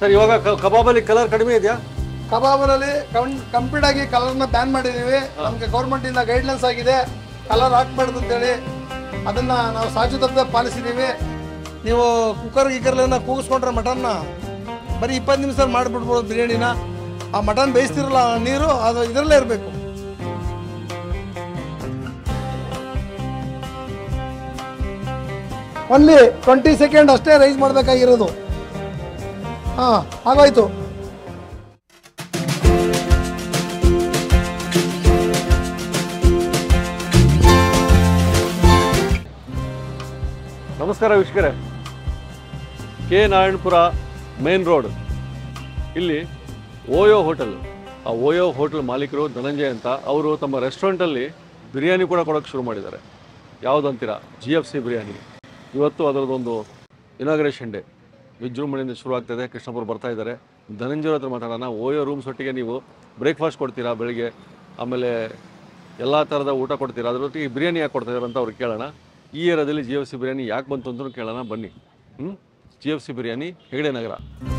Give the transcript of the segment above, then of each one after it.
Sir ಇವಾಗ ಕ- ಕಬಾಬಲ್ಲಿ colour ಕಡಿಮೆ ಇದೆಯಾ ಕಬಾಬರಲ್ಲಿ ಕಂಪ್ಲೀಟ್ ಆಗಿ ಕಲರ್ನ ಬ್ಯಾನ್ ಮಾಡಿದೀವಿ ನಮಗೆ ಗೌರ್ಮೆಂಟ್ ಇಂದ ಗೈಡ್ಲೈನ್ಸ್ ಆಗಿದೆ ಕಲರ್ ಹಾಕ್ಬಾರ್ದು ಅಂತೇಳಿ ಅದನ್ನ ನಾವು ಸಾಚುತಪ್ಪದೆ ಪಾಲಿಸಿದೀವಿ ನೀವು ಕುಕ್ಕರ್ ಗಿಕ್ಕರ್ಲೆಲ್ಲ ಕೂಗಿಸ್ಕೊಂಡ್ರೆ ಮಟನ್ನ ಬರೀ ಇಪ್ಪತ್ತು ನಿಮಿಷ ಮಾಡಿಬಿಡ್ಬೋದು ಬಿರಿಯಾನಿನ ಆ ಮಟನ್ ಬೇಯಿಸ್ತಿರಲ್ಲ ಆ ನೀರು ಅದು ಇದರಲ್ಲೇ ಇರಬೇಕು ಒನ್ಲಿ ಟ್ವೆಂಟಿ ಸೆಕೆಂಡ್ ಅಷ್ಟೇ ರೈಸ್ ಮಾಡಬೇಕಾಗಿರೋದು ಹಾಂ ಆಗೋಯ್ತು ನಮಸ್ಕಾರ ವೀಕ್ಷಕರೇ ಕೆ ನಾರಾಯಣಪುರ ಮೇನ್ ರೋಡ್ ಇಲ್ಲಿ ಓಯೋ ಹೋಟೆಲ್ ಆ ಓಯೋ ಹೋಟೆಲ್ ಮಾಲೀಕರು ಧನಂಜಯ್ ಅಂತ ಅವರು ತಮ್ಮ ರೆಸ್ಟೋರೆಂಟಲ್ಲಿ ಬಿರಿಯಾನಿ ಕೂಡ ಕೊಡೋಕ್ಕೆ ಶುರು ಮಾಡಿದ್ದಾರೆ ಯಾವುದಂತೀರಾ ಜಿ ಎಫ್ ಸಿ ಬಿರಿಯಾನಿ ಇವತ್ತು ಅದರದ್ದೊಂದು ಇನಾಗ್ರೇಷನ್ ಡೇ ವಿಜೃಂಭಣೆಯಿಂದ ಶುರು ಆಗ್ತಾಯಿದೆ ಕೃಷ್ಣಪುರ ಬರ್ತಾ ಇದ್ದಾರೆ ಧನಂಜಯ್ ಹತ್ರ ಮಾತಾಡೋಣ ಓಯೋ ರೂಮ್ಸ್ ಒಟ್ಟಿಗೆ ನೀವು ಬ್ರೇಕ್ಫಾಸ್ಟ್ ಕೊಡ್ತೀರಾ ಬೆಳಿಗ್ಗೆ ಆಮೇಲೆ ಎಲ್ಲ ಥರದ ಊಟ ಕೊಡ್ತೀರಾ ಅದ್ರ ಒಟ್ಟಿಗೆ ಬಿರಿಯಾನಿ ಯಾಕೆ ಕೊಡ್ತಾ ಇದ್ದಾರೆ ಅಂತ ಅವ್ರಿಗೆ ಕೇಳೋಣ ಈ ಏರಿಯಾದಲ್ಲಿ ಜಿ ಎಫ್ ಸಿ ಬಿರಿಯಾನಿ ಯಾಕೆ ಬಂತು ಅಂತಲೂ ಕೇಳೋಣ ಬನ್ನಿ ಹ್ಞೂ G F C biryani Hegade Nagar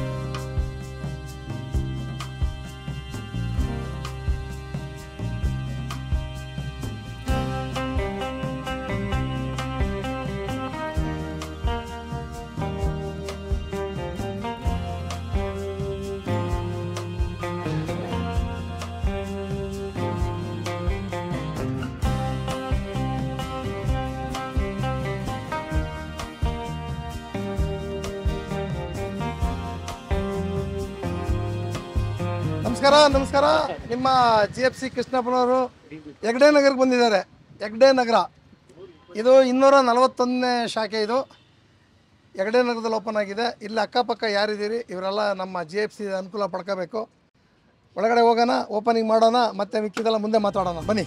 ನಮಸ್ಕಾರ ನಮಸ್ಕಾರ ನಿಮ್ಮ ಜಿ ಎಫ್ ಸಿ ಕೃಷ್ಣಪ್ಪನವರು ಹೆಗ್ಡೆ ನಗರಕ್ಕೆ ಬಂದಿದ್ದಾರೆ ಹೆಗ್ಡೆ ನಗರ ಇದು ಇನ್ನೂರ ನಲವತ್ತೊಂದನೇ ಶಾಖೆ ಇದು ಹೆಗ್ಡೆ ನಗರದಲ್ಲಿ ಓಪನ್ ಆಗಿದೆ ಇಲ್ಲಿ ಅಕ್ಕಪಕ್ಕ ಯಾರಿದ್ದೀರಿ ಇವರೆಲ್ಲ ನಮ್ಮ ಜಿ ಎಫ್ ಸಿ ಅನುಕೂಲ ಪಡ್ಕೋಬೇಕು ಒಳಗಡೆ ಹೋಗೋಣ ಓಪನಿಂಗ್ ಮಾಡೋಣ ಮತ್ತೆ ಮಿಕ್ಕಿದೆಲ್ಲ ಮುಂದೆ ಮಾತಾಡೋಣ ಬನ್ನಿ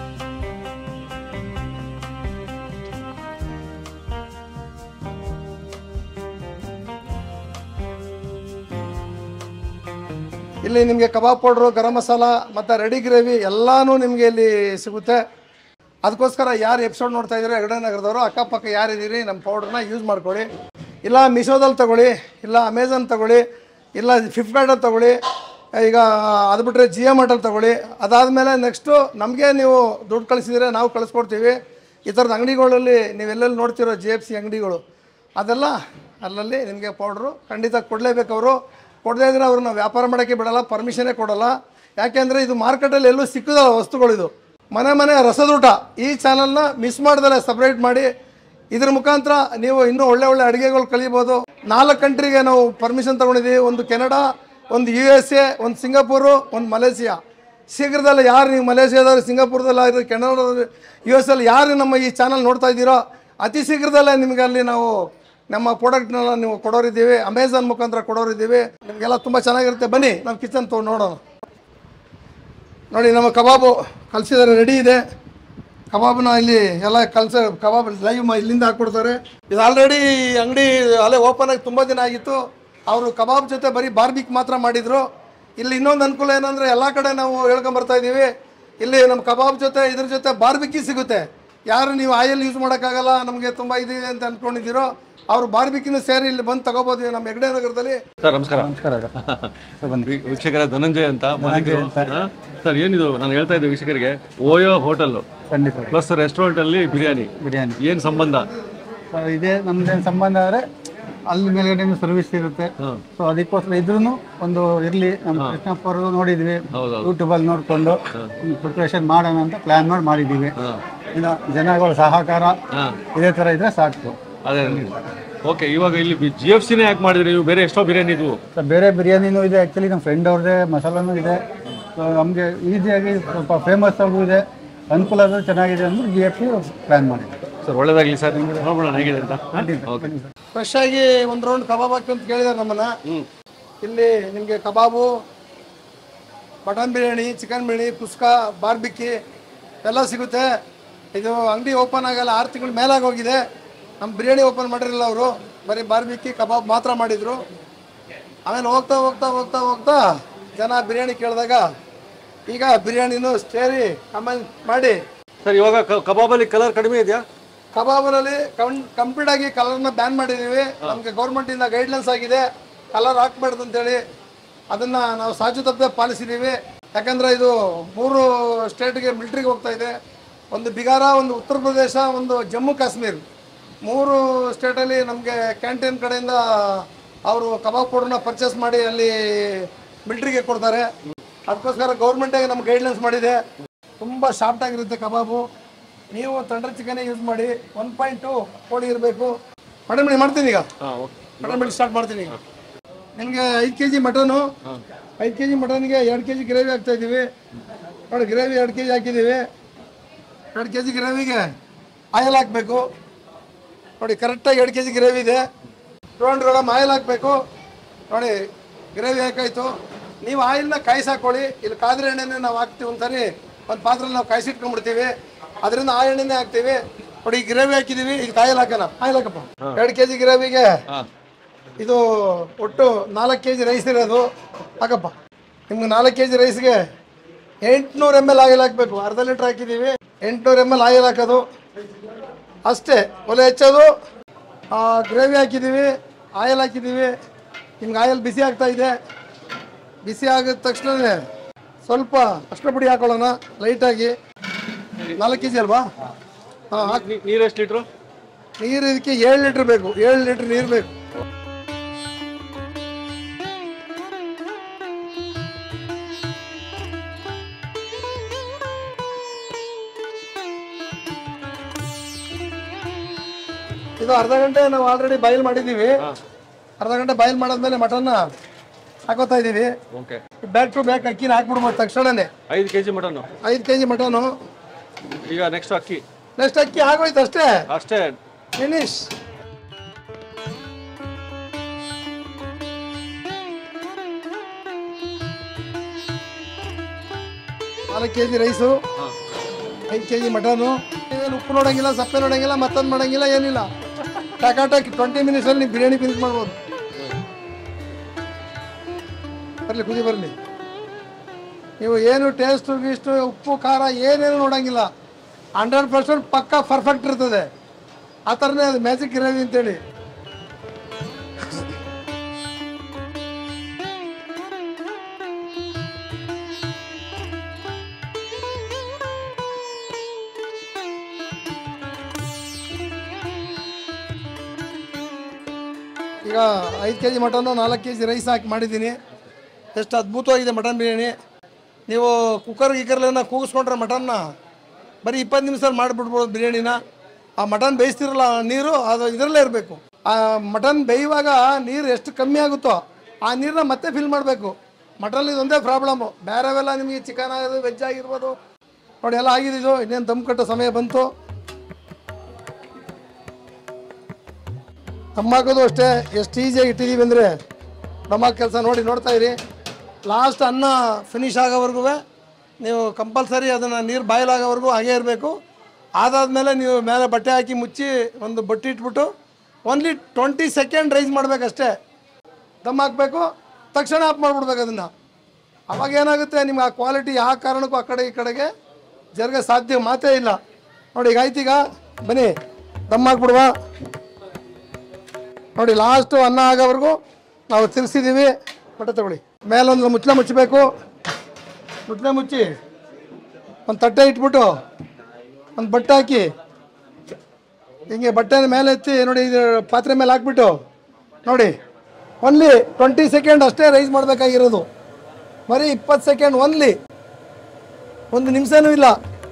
ಇಲ್ಲಿ ನಿಮಗೆ ಕಬಾಬ್ ಪೌಡ್ರು ಗರಂ ಮಸಾಲ ಮತ್ತು ರೆಡಿ ಗ್ರೇವಿ ಎಲ್ಲನೂ ನಿಮಗೆ ಇಲ್ಲಿ ಸಿಗುತ್ತೆ ಅದಕ್ಕೋಸ್ಕರ ಯಾರು ಎಪಿಸೋಡ್ ನೋಡ್ತಾ ಇದ್ದೀರಿ ಹೆಗಡೆ ನಗರದವರು ಅಕ್ಕಪಕ್ಕ ಯಾರಿದ್ದೀರಿ ನಮ್ಮ ಪೌಡ್ರನ್ನ ಯೂಸ್ ಮಾಡ್ಕೊಳ್ಳಿ ಇಲ್ಲ ಮೀಶೋದಲ್ಲಿ ತಗೊಳ್ಳಿ ಇಲ್ಲ ಅಮೆಝಾನ್ ತಗೊಳ್ಳಿ ಇಲ್ಲ ಫ್ಲಿಪ್ಕಾರ್ಟಲ್ಲಿ ತಗೊಳ್ಳಿ ಈಗ ಅದು ಬಿಟ್ಟರೆ ಜಿಯೋ ಮಾರ್ಟಲ್ಲಿ ತಗೊಳ್ಳಿ ಅದಾದಮೇಲೆ ನೆಕ್ಸ್ಟು ನಮಗೆ ನೀವು ದುಡ್ಡು ಕಳಿಸಿದರೆ ನಾವು ಕಳಿಸ್ಕೊಡ್ತೀವಿ ಈ ಥರದ ಅಂಗಡಿಗಳಲ್ಲಿ ನೀವೆಲ್ಲೆಲ್ಲಿ ನೋಡ್ತಿರೋ ಜಿ ಎಫ್ ಸಿ ಅಂಗಡಿಗಳು ಅದೆಲ್ಲ ಅಲ್ಲಲ್ಲಿ ನಿಮಗೆ ಪೌಡ್ರು ಖಂಡಿತ ಕೊಡಲೇಬೇಕು ಅವರು ಕೊಡದೇ ಇದ್ರೆ ಅವ್ರನ್ನ ವ್ಯಾಪಾರ ಮಾಡೋಕ್ಕೆ ಬಿಡಲ್ಲ ಪರ್ಮಿಷನ್ನೇ ಕೊಡಲ್ಲ ಯಾಕೆಂದರೆ ಇದು ಮಾರ್ಕೆಟಲ್ಲಿ ಎಲ್ಲೂ ಸಿಕ್ಕದಲ್ಲ ವಸ್ತುಗಳಿದು ಮನೆ ಮನೆ ರಸದೂಟ ಈ ಚಾನಲ್ನ ಮಿಸ್ ಮಾಡ್ದಲೆ ಸಪ್ರೇಟ್ ಮಾಡಿ ಇದ್ರ ಮುಖಾಂತರ ನೀವು ಇನ್ನೂ ಒಳ್ಳೆ ಒಳ್ಳೆ ಅಡುಗೆಗಳು ಕಲಿಬೋದು ನಾಲ್ಕು ಕಂಟ್ರಿಗೆ ನಾವು ಪರ್ಮಿಷನ್ ತೊಗೊಂಡಿದ್ದೀವಿ ಒಂದು ಕೆನಡಾ ಒಂದು ಯು ಎಸ್ ಎ ಒಂದು ಸಿಂಗಾಪುರು ಒಂದು ಮಲೇಷಿಯಾ ಶೀಘ್ರದಲ್ಲೇ ಯಾರು ನೀವು ಮಲೇಷಿಯಾದವ್ರು ಸಿಂಗಾಪುರದಲ್ಲಿ ಕೆನಡಾದಲ್ಲಿ ಯು ಎಸ್ ಅಲ್ಲಿ ಯಾರು ನಮ್ಮ ಈ ಚಾನಲ್ ನೋಡ್ತಾ ಇದ್ದೀರೋ ಅತಿ ಶೀಘ್ರದಲ್ಲೇ ನಿಮಗೆ ಅಲ್ಲಿ ನಾವು ನಮ್ಮ ಪ್ರಾಡಕ್ಟ್ನೆಲ್ಲ ನೀವು ಕೊಡೋರಿದ್ದೀವಿ ಅಮೆಝಾನ್ ಮುಖಾಂತರ ಕೊಡೋರಿದ್ದೀವಿ ನಿಮಗೆಲ್ಲ ತುಂಬ ಚೆನ್ನಾಗಿರುತ್ತೆ ಬನ್ನಿ ನಾವು ಕಿಚನ್ ತೊಗೊಂಡು ನೋಡೋಣ ನೋಡಿ ನಮ್ಮ ಕಬಾಬು ಕಲಿಸಿದ್ದಾರೆ ರೆಡಿ ಇದೆ ಕಬಾಬ್ನ ಇಲ್ಲಿ ಎಲ್ಲ ಕಲ್ಸ ಕಬಾಬ್ ಲೈವ್ ಮ ಇಲ್ಲಿಂದ ಹಾಕ್ಕೊಡ್ತಾರೆ ಇದು ಆಲ್ರೆಡಿ ಅಂಗಡಿ ಅಲ್ಲೇ ಓಪನ್ ಆಗಿ ತುಂಬ ದಿನ ಆಗಿತ್ತು ಅವರು ಕಬಾಬ್ ಜೊತೆ ಬರೀ ಬಾರ್ಬಿಕ್ ಮಾತ್ರ ಮಾಡಿದರು ಇಲ್ಲಿ ಇನ್ನೊಂದು ಅನುಕೂಲ ಏನಂದರೆ ಎಲ್ಲ ಕಡೆ ನಾವು ಹೇಳ್ಕೊಂಬರ್ತಾ ಇದ್ದೀವಿ ಇಲ್ಲಿ ನಮ್ಮ ಕಬಾಬ್ ಜೊತೆ ಇದ್ರ ಜೊತೆ ಬಾರ್ಬಿಕ್ಕಿ ಸಿಗುತ್ತೆ ಯಾರು ನೀವು ಆಯಿಲ್ ಯೂಸ್ ಮಾಡೋಕ್ಕಾಗಲ್ಲ ನಮಗೆ ತುಂಬ ಇದಿದೆ ಅಂತ ಅಂದ್ಕೊಂಡಿದ್ದೀರೋ ಅವರು ಬಾರ್ಬಿಕ್ಕಿನೂ ಸೇರಿ ಇಲ್ಲಿ ಬಂದು ತಗೋಬೋದು ನಮ್ಮ ಹೆಗ್ಡೆ ನಗರದಲ್ಲಿ ಸರ್ ನಮಸ್ಕಾರ ನಮಸ್ಕಾರ ಸರ್ ಬನ್ನಿ ವೀ- ವೀಕ್ಷಕರ ಧನಂಜಯ್ ಅಂತ ಮಾಲೀಕರು ಹಾ? ಸರ್ ಏನಿದು ನಾನು ಹೇಳ್ತಾ ಇದ್ದೆ ವೀಕ್ಷಕರಿಗೆ ಓಯೋ ಹೋಟೆಲ್ ಖಂಡಿತ ಪ್ಲಸ್ ರೆಸ್ಟೋರೆಂಟ್ ಅಲ್ಲಿ ಬಿರಿಯಾನಿ ಬಿರಿಯಾನಿ ಏನ್ ಸಂಬಂಧ ಸರ್ ಇದೇ ನಮ್ದೇನು ಸಂಬಂಧ ಅಂದರೆ ಅಲ್ಲಿ ಮೇಲ್ಗಡೆ ಸರ್ವಿಸ್ ಇರುತ್ತೆ ಹ್ಮ್. ಸೊ ಅದಕ್ಕೋಸ್ಕರ ಇದ್ರೂ ಒಂದು ಇರಲಿ ನಮ್ಮ ಕೃಷ್ಣಪ್ಪ ಅವರು ನೋಡಿದ್ವಿ ಹೌದೌದು ಯೂಟ್ಯೂಬಲ್ಲಿ ನೋಡಿಕೊಂಡು ಪ್ರಿಪ್ರೇಷನ್ ಮಾಡೋಣ ಅಂತ ಪ್ಲ್ಯಾನ್ ಮಾಡಿ ಮಾಡಿದ್ದೀವಿ ಹಾ ಇನ್ನು ಜನಗಳ ಸಹಕಾರ ಹಾ ಇದೇ ಥರ ಇದ್ರೆ ಸಾಕು ಅದೇ ಓಕೆ ಇವಾಗ ಇಲ್ಲಿ ಜಿ ಎಫ್ ಸಿನೇ ಯಾಕೆ ಮಾಡಿದ್ರಿ ನೀವು ಬೇರೆ ಎಷ್ಟೋ ಬಿರಿಯಾನಿ ಇದ್ವು ಸೊ ಬೇರೆ ಬಿರಿಯಾನಿನೂ ಇದೆ ಆ್ಯಕ್ಚುಲಿ ನಮ್ಮ ಫ್ರೆಂಡ್ ಅವ್ರದ್ದೇ ಮಸಾಲನೂ ಇದೆ ಸೊ ನಮಗೆ ಈಸಿಯಾಗಿ ಸ್ವಲ್ಪ ಫೇಮಸ್ ಆಗೂ ಇದೆ ಅನುಕೂಲ ಅದು ಚೆನ್ನಾಗಿದೆ ಅಂದ್ರೆ ಜಿ ಎಫ್ ಸಿ ಪ್ಲ್ಯಾನ್ ಮಾಡಿದ್ವಿ ಸರ್ ಒಳ್ಳೇದಾಗ್ಲಿ ಸರ್ ನೋಡೋಣ ಹೇಗಿದೆ ಅಂತ ಓಕೆ ಫ್ರೆಶ್ ಆಗಿ ಒಂದು ರೌಂಡ್ ಕಬಾಬ್ ಹಾಕಿ ಅಂತ ಕೇಳಿದಾರೆ ನಮ್ಮನ್ನ ಇಲ್ಲಿ ನಿಮಗೆ kebab mutton biryani chicken biryani kuska barbecue ಎಲ್ಲ ಸಿಗುತ್ತೆ ಇದು ಅಂಗಡಿ ಓಪನ್ ಆಗಲ್ಲ ಆರು ತಿಂಗಳ ಮೇಲಾಗಿ ಹೋಗಿದೆ ನಮ್ಮ ಬಿರಿಯಾನಿ ಓಪನ್ ಮಾಡಿರಲಿಲ್ಲ ಅವರು ಬರೀ ಬಾರ್ಬಿಕ್ಕಿ ಕಬಾಬ್ ಮಾತ್ರ ಮಾಡಿದರು ಆಮೇಲೆ ಹೋಗ್ತಾ ಹೋಗ್ತಾ ಹೋಗ್ತಾ ಹೋಗ್ತಾ ಜನ ಬಿರಿಯಾನಿ ಕೇಳಿದಾಗ ಈಗ ಬಿರಿಯಾನಿನೂ ಸೇರಿ ಕಮೆಂಟ್ ಮಾಡಿ ಸರ್ ಇವಾಗ ಕ- ಕಬಾಬಲ್ಲಿ ಕಲರ್ ಕಡಿಮೆ ಇದೆಯಾ ಕಬಾಬ್ನಲ್ಲಿ ಕಂಪ್ಲೀಟ್ ಆಗಿ ಕಲರ್ನ ಬ್ಯಾನ್ ಮಾಡಿದೀವಿ ನಮಗೆ ಗೌರ್ಮೆಂಟ್ ಇಂದ ಗೈಡ್ಲೈನ್ಸ್ ಆಗಿದೆ ಕಲರ್ ಹಾಕ್ಬಾರ್ದು ಅಂತೇಳಿ ಅದನ್ನು ನಾವು ಸಾಚು ತಪ್ಪದೆ ಪಾಲಿಸಿದ್ದೀವಿ ಯಾಕಂದರೆ ಇದು ಮೂರು ಸ್ಟೇಟ್ಗೆ ಮಿಲ್ಟ್ರಿಗೆ ಹೋಗ್ತಾ ಇದೆ ಒಂದು ಬಿಹಾರ ಒಂದು ಉತ್ತರ ಪ್ರದೇಶ ಒಂದು ಜಮ್ಮು ಕಾಶ್ಮೀರ್ ಮೂರು ಸ್ಟೇಟಲ್ಲಿ ನಮಗೆ ಕ್ಯಾಂಟೀನ್ ಕಡೆಯಿಂದ ಅವರು ಕಬಾಬ್ ಪೌಡರ್ನ ಪರ್ಚೇಸ್ ಮಾಡಿ ಅಲ್ಲಿ ಮಿಲ್ಟ್ರಿಗೆ ಕೊಡ್ತಾರೆ ಅದಕ್ಕೋಸ್ಕರ ಗೌರ್ಮೆಂಟೇ ನಮ್ಗೆ ಗೈಡ್ಲೈನ್ಸ್ ಮಾಡಿದೆ ತುಂಬ ಶಾರ್ಟ್ ಆಗಿರುತ್ತೆ ಕಬಾಬು ನೀವು ತಂಡ್ರ ಚಿಕನೇ ಯೂಸ್ ಮಾಡಿ ಒನ್ ಪಾಯಿಂಟ್ ಟು ಕೋಳಿ ಇರಬೇಕು ಮಟನ್ ಬಿಡಿ ಮಾಡ್ತೀನಿ ಈಗ ಹಾಂ ಓಕೆ ಮಟನ್ ಬಿಡಿ ಸ್ಟಾರ್ಟ್ ಮಾಡ್ತೀನಿ ಈಗ ನಿಮಗೆ ಐದು ಕೆ ಜಿ ಮಟನು ಐದು ಕೆ ಜಿ ಮಟನ್ಗೆ ಎರಡು ಕೆ ಜಿ ಗ್ರೇವಿ ಹಾಕ್ತಾ ಇದ್ದೀವಿ ನೋಡಿ ಗ್ರೇವಿ ಎರಡು ಕೆ ಜಿ ಹಾಕಿದ್ದೀವಿ ಎರಡು ಕೆ ಜಿ ಗ್ರೇವಿಗೆ ಆಯಿಲ್ ಹಾಕಬೇಕು ನೋಡಿ ಕರೆಕ್ಟಾಗಿ ಎರಡು ಕೆ ಜಿ ಗ್ರೇವಿ ಇದೆ ಟೂ ಹಂಡ್ರೆಡ್ ಗ್ರಾಮ್ ಆಯಿಲ್ ಹಾಕಬೇಕು ನೋಡಿ ಗ್ರೇವಿ ಹಾಕಾಯ್ತು ನೀವು ಆಯಿಲ್ನ ಕಾಯಿಸಿ ಹಾಕೊಳ್ಳಿ ಇಲ್ಲಿ ಕಾದ್ರೆ ಎಣ್ಣೆನೇ ನಾವು ಹಾಕ್ತೀವಿ ಒಂದ್ಸರಿ ಒಂದು ಪಾತ್ರೆಲಿ ನಾವು ಕಾಯಿಸಿಟ್ಕೊಂಡ್ಬಿಡ್ತೀವಿ ಅದರಿಂದ ಆ ಎಣ್ಣೆನೇ ಹಾಕ್ತೀವಿ ನೋಡಿ ಗ್ರೇವಿ ಹಾಕಿದ್ದೀವಿ ಈಗ ಆಯಿಲ್ ಹಾಕೋಣ ಆಯಿಲ್ ಹಾಕಪ್ಪ ಎರಡು ಕೆ ಜಿ ಗ್ರೇವಿಗೆ ಹಾಂ ಇದು ಒಟ್ಟು ನಾಲ್ಕು ಕೆ ಜಿ ರೈಸ್ ಇರೋದು ಹಾಕಪ್ಪ ನಿಮ್ಗೆ ನಾಲ್ಕು ಕೆ ಜಿ ರೈಸ್ಗೆ ಎಂಟುನೂರು ಎಮ್ ಎಲ್ ಆಯಿಲ್ ಹಾಕಬೇಕು ಅರ್ಧ ಲೀಟ್ರ್ ಹಾಕಿದ್ದೀವಿ ಎಂಟುನೂರು ಎಮ್ ಎಲ್ ಆಯಿಲ್ ಹಾಕೋದು ಅಷ್ಟೇ ಒಲೆ ಹೆಚ್ಚೋದು ಗ್ರೇವಿ ಹಾಕಿದ್ದೀವಿ ಆಯಿಲ್ ಹಾಕಿದ್ದೀವಿ ನಿಮ್ಗೆ ಆಯಿಲ್ ಬಿಸಿ ಆಗ್ತಾ ಇದೆ ಬಿಸಿ ಆಗಿದ ತಕ್ಷಣವೇ ಸ್ವಲ್ಪ ಅಷ್ಟರ ಪುಡಿ ಹಾಕೊಳ್ಳೋಣ ಲೈಟಾಗಿ ನಾಲ್ಕು ಕೆ ಜಿ ಅಲ್ವಾ ಹಾಂ ಹಾಕಿ ನೀರು ಎಷ್ಟು ಲೀಟ್ರು ನೀರು ಇದಕ್ಕೆ ಏಳು ಲೀಟ್ರ್ ಬೇಕು ಏಳು ಲೀಟ್ರ್ ನೀರು ಬೇಕು ಇದು ಅರ್ಧ ಗಂಟೆ ನಾವು ಆಲ್ರೆಡಿ ಬಾಯ್ಲ್ ಮಾಡಿದ್ದೀವಿ ಅರ್ಧ ಗಂಟೆ ಬಾಯ್ಲ್ ಮಾಡಾದ್ಮೇಲೆ ಮಟನ್ನ ಹಾಕೋತಾ ಇದ್ದೀವಿ ಓಕೆ ಬ್ಯಾಕ್ ಟು ಬ್ಯಾಕ್ ಅಕ್ಕಿನ ಹಾಕ್ಬಿಡ್ಬೋದು ತಕ್ಷಣನೇ ಐದು ಕೆ ಜಿ ಮಟನ್ನು ಐದು ಕೆ ಜಿ ಮಟನು ಈಗ ನೆಕ್ಸ್ಟ್ ಅಕ್ಕಿ ನೆಕ್ಸ್ಟ್ ಅಕ್ಕಿ ಆಗೋಯ್ತು ಅಷ್ಟೇ ಅಷ್ಟೇ ಫಿನಿಶ್ ನಾಲ್ಕು ಕೆ ಜಿ ರೈಸು ಹಾಂ ಐದು ಕೆ ಜಿ ಮಟನು ಏನು ಉಪ್ಪು ನೋಡಂಗಿಲ್ಲ ಸಪ್ಪೆ ನೋಡಂಗಿಲ್ಲ ಮತ್ತೊಂದು ಮಾಡಂಗಿಲ್ಲ ಏನಿಲ್ಲ ಟಕಾಟಕ್ ಟ್ವೆಂಟಿ ಮಿನಿಟ್ಸಲ್ಲಿ ನೀವು ಬಿರಿಯಾನಿ ಫಿನಿಶ್ ಮಾಡ್ಬೋದು ಬರಲಿ ಕುದಿ ಬರಲಿ ನೀವು ಏನು ಟೇಸ್ಟು ಗೀಸ್ಟು ಉಪ್ಪು ಖಾರ ಏನೇನು ನೋಡಂಗಿಲ್ಲ ಹಂಡ್ರೆಡ್ ಪರ್ಸೆಂಟ್ ಪಕ್ಕ ಪರ್ಫೆಕ್ಟ್ ಇರ್ತದೆ ಆ ಥರನೇ ಅದು ಮ್ಯಾಜಿಕ್ ಗ್ರೇವಿ ಅಂತೇಳಿ ಈಗ ಐದು ಕೆ ಜಿ ಮಟನ್ನು ನಾಲ್ಕು ಕೆ ಜಿ ರೈಸ್ ಹಾಕಿ ಮಾಡಿದ್ದೀನಿ ಎಷ್ಟು ಅದ್ಭುತವಾಗಿದೆ ಮಟನ್ ಬಿರಿಯಾನಿ ನೀವು ಕುಕ್ಕರ್ ಗಿಕ್ಕರ್ಲೆಲ್ಲ ಕೂಗಿಸ್ಕೊಂಡ್ರೆ ಮಟನ್ನ ಬರೀ ಇಪ್ಪತ್ತು ನಿಮಿಷದಲ್ಲಿ ಮಾಡಿಬಿಡ್ಬೋದು ಬಿರಿಯಾನಿನ ಆ ಮಟನ್ ಬೇಯಿಸ್ತಿರಲ್ಲ ನೀರು ಅದು ಇದರಲ್ಲೇ ಇರಬೇಕು ಆ ಮಟನ್ ಬೇಯುವಾಗ ನೀರು ಎಷ್ಟು ಕಮ್ಮಿ ಆಗುತ್ತೋ ಆ ನೀರನ್ನ ಮತ್ತೆ ಫಿಲ್ ಮಾಡಬೇಕು ಮಟನ್ ಇದೊಂದೇ ಪ್ರಾಬ್ಲಮ್ಮು ಬೇರೆವೆಲ್ಲ ನಿಮಗೆ ಚಿಕನ್ ಆಗೋದು ವೆಜ್ ಆಗಿರ್ಬೋದು ನೋಡಿ ಎಲ್ಲ ಆಗಿದೆ ಇದು ಇನ್ನೇನು ದಮ್ ಕಟ್ಟೋ ಸಮಯ ಬಂತು ದಮ್ ಹಾಕೋದು ಅಷ್ಟೇ ಎಷ್ಟು ಈಸಿಯಾಗಿ ಇಟ್ಟಿದ್ದೀವಿ ಅಂದರೆ ದಮ್ ಹಾಕೋ ಕೆಲಸ ನೋಡಿ ನೋಡ್ತಾ ಇರಿ ಲಾಸ್ಟ್ ಅನ್ನ ಫಿನಿಶ್ ಆಗೋವರೆಗೂ ನೀವು ಕಂಪಲ್ಸರಿ ಅದನ್ನು ನೀರು ಬಾಯ್ಲ್ ಆಗೋವರೆಗೂ ಹಾಗೇ ಇರಬೇಕು ಅದಾದಮೇಲೆ ನೀವು ಮೇಲೆ ಬಟ್ಟೆ ಹಾಕಿ ಮುಚ್ಚಿ ಒಂದು ಬಟ್ಟೆ ಇಟ್ಬಿಟ್ಟು ಓನ್ಲಿ ಟ್ವೆಂಟಿ ಸೆಕೆಂಡ್ ರೈಸ್ ಮಾಡಬೇಕಷ್ಟೇ ದಮ್ ಹಾಕಬೇಕು ತಕ್ಷಣ ಆಫ್ ಮಾಡಿಬಿಡ್ಬೇಕು ಅದನ್ನು ಅವಾಗ ಏನಾಗುತ್ತೆ ನಿಮ್ಗೆ ಆ ಕ್ವಾಲಿಟಿ ಯಾವ ಕಾರಣಕ್ಕೂ ಆ ಕಡೆ ಈ ಕಡೆಗೆ ಜರುಗ ಸಾಧ್ಯ ಮಾತೇ ಇಲ್ಲ ನೋಡಿ ಈಗ ಆಯ್ತು ಈಗ ಬನ್ನಿ ದಮ್ ಹಾಕ್ಬಿಡುವ ನೋಡಿ ಲಾಸ್ಟು ಅನ್ನ ಆಗೋವರೆಗೂ ನಾವು ತಿರ್ಸಿದ್ದೀವಿ ಬಟ್ಟೆ ತಗೊಳ್ಳಿ ಮೇಲೊಂದು ಮುಚ್ಚಳ ಮುಚ್ಚಬೇಕು ಮುಚ್ಚಳ ಮುಚ್ಚಿ ಒಂದು ತಟ್ಟೆ ಇಟ್ಬಿಟ್ಟು ಒಂದು ಬಟ್ಟೆ ಹಾಕಿ ಹಿಂಗೆ ಬಟ್ಟೆನ ಮೇಲೆ ಎತ್ತಿ ನೋಡಿ ಇದು ಪಾತ್ರೆ ಮೇಲೆ ಹಾಕ್ಬಿಟ್ಟು ನೋಡಿ ಒನ್ಲಿ ಟ್ವೆಂಟಿ ಸೆಕೆಂಡ್ ಅಷ್ಟೇ ರೈಸ್ ಮಾಡಬೇಕಾಗಿರೋದು ಬರೀ ಇಪ್ಪತ್ತು ಸೆಕೆಂಡ್ ಒನ್ಲಿ ಒಂದು ನಿಮಿಷನೂ ಇಲ್ಲ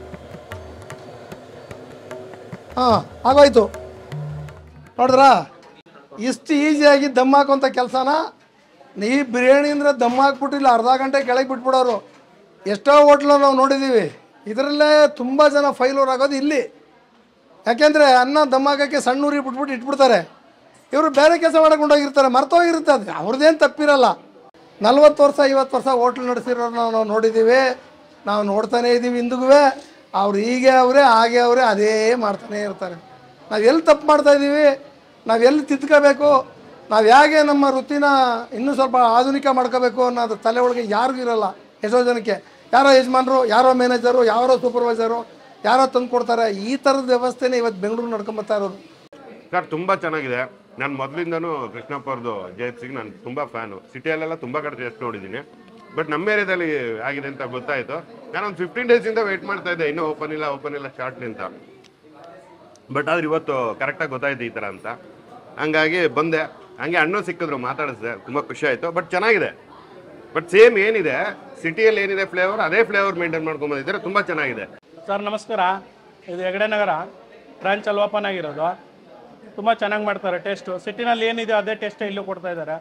ಹಾಂ ಆಗೋಯ್ತು ನೋಡಿದ್ರಾ ಇಷ್ಟು ಈಸಿಯಾಗಿ ದಮ್ ಹಾಕೋಂಥ ಕೆಲಸನ ನೀ ಬಿರಿಯಾನಿ ಅಂದರೆ ದಮ್ ಹಾಕ್ಬಿಟ್ಟಿಲ್ಲ ಅರ್ಧ ಗಂಟೆ ಕೆಳಗೆ ಬಿಟ್ಬಿಡೋರು ಎಷ್ಟೋ ಹೋಟ್ಲು ನಾವು ನೋಡಿದ್ದೀವಿ ಇದರಲ್ಲೇ ತುಂಬ ಜನ ಫೈಲೂರ್ ಆಗೋದು ಇಲ್ಲಿ ಯಾಕೆಂದರೆ ಅನ್ನ ದಮ್ ಹಾಕೋಕ್ಕೆ ಸಣ್ಣ ಊರಿಗೆ ಬಿಟ್ಬಿಟ್ಟು ಇಟ್ಬಿಡ್ತಾರೆ ಇವರು ಬೇರೆ ಕೆಲಸ ಮಾಡ್ಕೊಂಡೋಗಿರ್ತಾರೆ ಮರ್ತೋಗಿರುತ್ತೆ ಅದು ಅವ್ರದ್ದೇನು ತಪ್ಪಿರಲ್ಲ ನಲ್ವತ್ತು ವರ್ಷ ಐವತ್ತು ವರ್ಷ ಹೋಟ್ಲ್ ನಡೆಸಿರೋರು ನಾವು ನಾವು ನೋಡಿದ್ದೀವಿ ನಾವು ನೋಡ್ತಾನೇ ಇದ್ದೀವಿ ಇಂದಿಗೂ ಅವ್ರು ಹೀಗೆ ಅವರೇ ಹಾಗೆ ಅವರೇ ಅದೇ ಮಾಡ್ತಾನೇ ಇರ್ತಾರೆ ನಾವು ಎಲ್ಲಿ ತಪ್ಪು ಮಾಡ್ತಾ ಇದ್ದೀವಿ ನಾವು ಎಲ್ಲಿ ತಿದ್ಕೋಬೇಕು ನಾವು ಹೇಗೆ ನಮ್ಮ ವೃತ್ತಿನ ಇನ್ನೂ ಸ್ವಲ್ಪ ಆಧುನಿಕ ಮಾಡ್ಕೋಬೇಕು ಅನ್ನೋದು ತಲೆ ಒಳಗೆ ಯಾರಿಗೂ ಇರಲ್ಲ ಎಷ್ಟೋ ಜನಕ್ಕೆ ಯಾರೋ ಯಜಮಾನರು ಯಾರೋ ಮ್ಯಾನೇಜರು ಯಾರೋ ಸೂಪರ್ವೈಸರು ಯಾರೋ ತಂದು ಕೊಡ್ತಾರೆ ಈ ಥರದ ವ್ಯವಸ್ಥೆನೇ ಇವತ್ತು ಬೆಂಗಳೂರು ನಡ್ಕೊಂಬರ್ತಾ ಇರೋದು ಸರ್ ತುಂಬ ಚೆನ್ನಾಗಿದೆ ನಾನು ಮೊದಲಿಂದನೂ ಕೃಷ್ಣಪ್ಪ ಅವ್ರದ್ದು ಜೆ ಎಫ್ ಸಿಗೆ ನಾನು ತುಂಬ ಫ್ಯಾನು ಸಿಟಿಯಲ್ಲೆಲ್ಲ ತುಂಬ ಕಡೆ ಟೇಸ್ಟ್ ನೋಡಿದ್ದೀನಿ ಬಟ್ ನಮ್ಮ ಏರಿಯಾದಲ್ಲಿ ಆಗಿದೆ ಅಂತ ಗೊತ್ತಾಯಿತು ನಾನು ಒಂದು ಫಿಫ್ಟೀನ್ ಡೇಸಿಂದ ವೆಯ್ಟ್ ಮಾಡ್ತಾ ಇದ್ದೆ ಇನ್ನೂ ಓಪನ್ ಇಲ್ಲ ಓಪನ್ ಇಲ್ಲ ಶಾರ್ಟ್ಲಿ ಅಂತ ಬಟ್ ಆದ್ರೆ ಇವತ್ತು ಕರೆಕ್ಟಾಗಿ ಗೊತ್ತಾಯ್ತು ಈ ಥರ ಅಂತ ಹಂಗಾಗಿ ಬಂದೆ ಹಂಗೆ ಅಣ್ಣ ಸಿಕ್ಕಿದ್ರು ಮಾತಾಡಿಸಿದೆ ತುಂಬ ಖುಷಿ ಆಯಿತು ಬಟ್ ಚೆನ್ನಾಗಿದೆ ಬಟ್ ಸೇಮ್ ಏನಿದೆ ಸಿಟಿಯಲ್ಲಿ ಏನಿದೆ ಫ್ಲೇವರ್ ಅದೇ ಫ್ಲೇವರ್ ಮೇಂಟೈನ್ ಮಾಡ್ಕೊಂಡ್ ಬಂದಿದ್ದಾರೆ ತುಂಬ ಚೆನ್ನಾಗಿದೆ ಸರ್ ನಮಸ್ಕಾರ ಇದು ಹೆಗಡೆ ನಗರ ಬ್ರಾಂಚ್ ಅಲ್ಲಿ ಓಪನ್ ಆಗಿರೋದು ತುಂಬ ಚೆನ್ನಾಗಿ ಮಾಡ್ತಾರೆ ಟೇಸ್ಟು ಸಿಟಿನಲ್ಲಿ ಏನಿದೆ ಅದೇ ಟೇಸ್ಟ್ ಇಲ್ಲೂ ಕೊಡ್ತಾ ಇದ್ದಾರೆ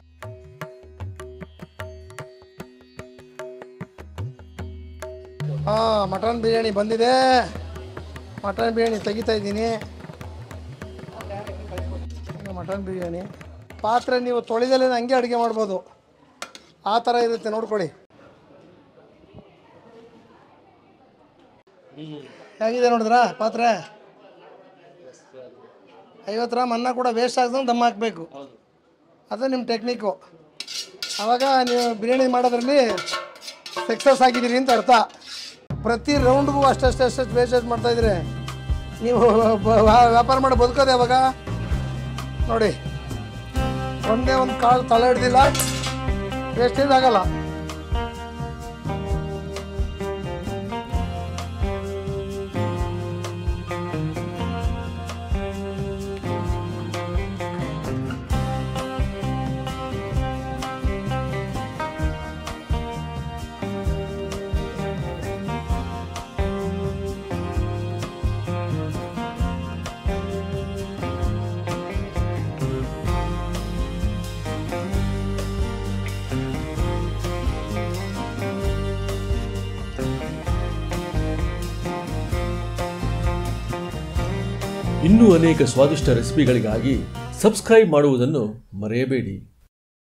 ಹಾಂ ಮಟನ್ ಬಿರಿಯಾನಿ ಬಂದಿದೆ ಮಟನ್ ಬಿರಿಯಾನಿ ತೆಗಿತಾ ಇದ್ದೀನಿ ಮಟನ್ ಬಿರಿಯಾನಿ ಪಾತ್ರೆ ನೀವು ತೊಳೆದಲ್ಲೇ ಹಂಗೆ ಅಡುಗೆ ಮಾಡ್ಬೋದು ಆ ಥರ ಇರುತ್ತೆ ನೋಡ್ಕೊಳ್ಳಿ ಹೇಗಿದೆ ನೋಡಿದ್ರಾ ಪಾತ್ರೆ ಐವತ್ತು ಗ್ರಾಮ್ ಅನ್ನ ಕೂಡ ವೇಸ್ಟ್ ಆಗ್ದಂಗೆ ದಮ್ ಹಾಕಬೇಕು ಅದು ನಿಮ್ಮ ಟೆಕ್ನಿಕ್ಕು ಆವಾಗ ನೀವು ಬಿರಿಯಾನಿ ಮಾಡೋದ್ರಲ್ಲಿ ಸಕ್ಸಸ್ ಆಗಿದ್ದೀರಿ ಅಂತ ಅರ್ಥ ಪ್ರತಿ ರೌಂಡ್ಗೂ ಅಷ್ಟಷ್ಟು ಅಷ್ಟಷ್ಟು ವೇಸ್ಟೇಜ್ ಮಾಡ್ತಾ ಇದ್ದೀರಿ ನೀವು ಬ- ವ್ಯಾ- ವ್ಯಾಪಾರ ಮಾಡಿ ಬದುಕೋದು ಯಾವಾಗ ನೋಡಿ ಒಂದೇ ಒಂದು ಕಾಳು ತಲೆ ಹಿಡ್ದಿಲ್ಲ ವೇಸ್ಟೇಜ್ ಆಗಲ್ಲ ಇನ್ನೂ ಅನೇಕ ಸ್ವಾದಿಷ್ಟ ರೆಸಿಪಿಗಳಿಗಾಗಿ ಸಬ್ಸ್ಕ್ರೈಬ್ ಮಾಡುವುದನ್ನು ಮರೆಯಬೇಡಿ